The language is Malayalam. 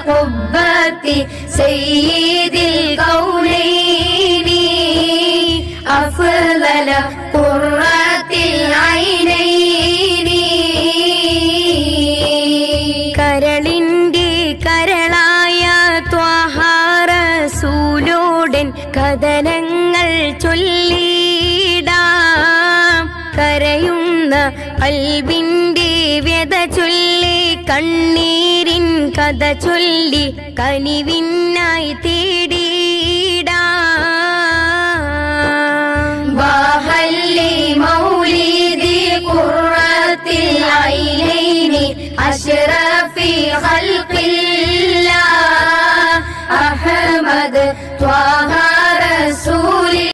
القبة سيد الكونين أفضل قرة العينين കരളിന്റെ കരളായ ത്വഹാറസൂലോടൻ കഥനങ്ങൾ ചൊല്ലിടാം കരയുന്ന കൽബിന്റെ വ്യത ചൊല്ലി കണ്ണീരിൻ കഥ ചൊല്ലി കനിവിനായി തേടിയിടാം وهل مولد قرة العينين أشرف خلق الله أحمد طه رسول